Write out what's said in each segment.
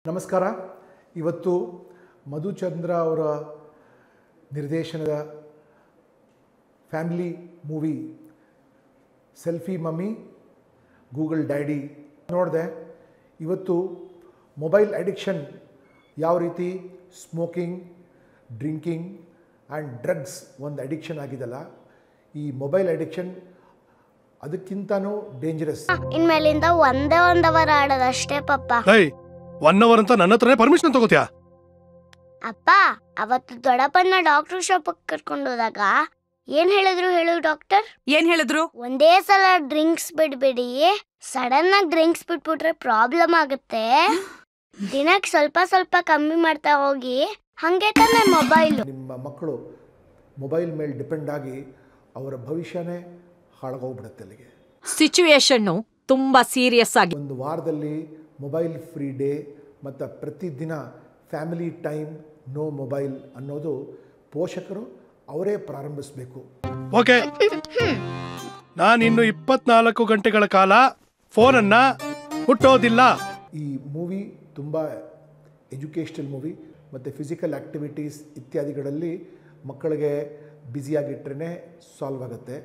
ನಮಸ್ಕಾರ ಇವತ್ತು ಮಧುಚಂದ್ರ ಅವರ ನಿರ್ದೇಶನದ family movie selfie mummy Google daddy ನೋಡಿದೆ ಇವತ್ತು ಮೊಬೈಲ್ ಅಡಿಕ್ಷನ್ ಯಾವ ರೀತಿ ಸ್ಮೋಕಿಂಗ್ ಡ್ರಿಂಕಿಂಗ್ ಆ್ಯಂಡ್ ಡ್ರಗ್ಸ್ ಒಂದು ಅಡಿಕ್ಷನ್ ಆಗಿದೆಲ್ಲ ಈ ಮೊಬೈಲ್ ಅಡಿಕ್ಷನ್ ಅದಕ್ಕಿಂತನೂ ಡೇಂಜರಸ್ ಇನ್ಮೇಲಿಂದ ಒಂದೇ ಒಂದ್ ಅವರ್ ಆಡೋದಷ್ಟೇ ಪಪ್ಪ ಲೈ ಒನ್ ಅವರ್ ಅಂತ ನನ್ನ ಹತ್ರನೇ ಪರ್ಮಿಷನ್ ತಗೋತ್ಯಾ ಅಪ್ಪ ಅವತ್ತು ದೊಡ್ಡಪ್ಪನ ಡಾಕ್ಟರ್ ಶಾಪ್ ಕರ್ಕೊಂಡು ಹೋದಾಗ ಏನ್ ಹೇಳಿದ್ರು ಹೇಳು ಡಾಕ್ಟರ್ ಏನ್ ಹೇಳಿದ್ರು ಒಂದೇ ಸಲ ಡ್ರಿಂಕ್ಸ್ ಬಿಡ್ಬೇಡಿ ಸಡನ್ ಆಗಿ ಡ್ರಿಂಕ್ಸ್ ಬಿಟ್ಬಿಟ್ರೆ ಪ್ರಾಬ್ಲಮ್ ಆಗುತ್ತೆ ದಿನಕ್ಕೆ ಸ್ವಲ್ಪ ಸ್ವಲ್ಪ ಕಮ್ಮಿ ಮಾಡ್ತಾ ಹೋಗಿ ಹಂಗೆ ತಾನೆ ಮೊಬೈಲ್ ನಿಮ್ಮ ಮಕ್ಕಳು ಮೊಬೈಲ್ ಮೇಲೆ ಡಿಪೆಂಡ್ ಆಗಿ ಅವರ ಭವಿಷ್ಯನೇ ಹಾಳಾಗೋಗ್ಬಿಡುತ್ತೆ ಅಲ್ಲಿಗೆ ಸಿಚುವೇಶನ್ನು ತುಂಬಾ ಸೀರಿಯಸ್ ಆಗಿ ಒಂದು ವಾರದಲ್ಲಿ ಮೊಬೈಲ್ ಫ್ರೀ ಡೇ ಮತ್ತು ಪ್ರತಿದಿನ ಫ್ಯಾಮಿಲಿ ಟೈಮ್ ನೋ ಮೊಬೈಲ್ ಅನ್ನೋದು ಪೋಷಕರು ಅವರೇ ಪ್ರಾರಂಭಿಸಬೇಕು ಓಕೆ ನಾನಿನ್ನು ಇಪ್ಪತ್ನಾಲ್ಕು ಗಂಟೆಗಳ ಕಾಲ ಫೋನನ್ನ ಹುಟ್ಟೋದಿಲ್ಲ ಈ ಮೂವಿ ತುಂಬ ಎಜುಕೇಷ್ನಲ್ ಮೂವಿ ಮತ್ತು ಫಿಸಿಕಲ್ ಆ್ಯಕ್ಟಿವಿಟೀಸ್ ಇತ್ಯಾದಿಗಳಲ್ಲಿ ಮಕ್ಕಳಿಗೆ ಬ್ಯುಸಿಯಾಗಿಟ್ರೇ ಸಾಲ್ವ್ ಆಗುತ್ತೆ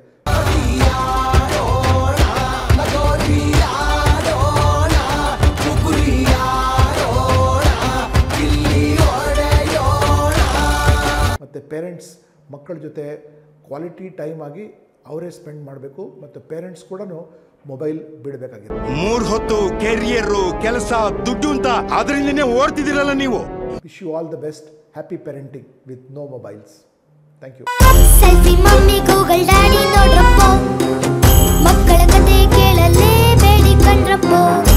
ಮತ್ತು ಪೇರೆಂಟ್ಸ್ ಮಕ್ಕಳ ಜೊತೆ ಕ್ವಾಲಿಟಿ ಟೈಮ್ ಆಗಿ ಅವರೇ ಸ್ಪೆಂಡ್ ಮಾಡಬೇಕು ಮತ್ತು ಪೇರೆಂಟ್ಸ್ ಕೂಡ ಮೊಬೈಲ್ ಬಿಡಬೇಕಾಗಿದೆ ಮೂರ್ ಹೊತ್ತು ಕೆರಿಯರ್ ಕೆಲಸ ದುಡ್ಡು ಅಂತ ಅದರಿಂದನೇ ಓಡ್ತಿದ್ದೀರಲ್ಲ ನೀವು wish you all the best happy parenting with no mobiles thank you selfie mummy Google daddy ನೋಡ್ರಪ್ಪೋ ಮಕ್ಕಳ ಕತೆ ಕೇಳಲೇ ಬೇಡಿ ಕಣ್ರಪ್ಪೋ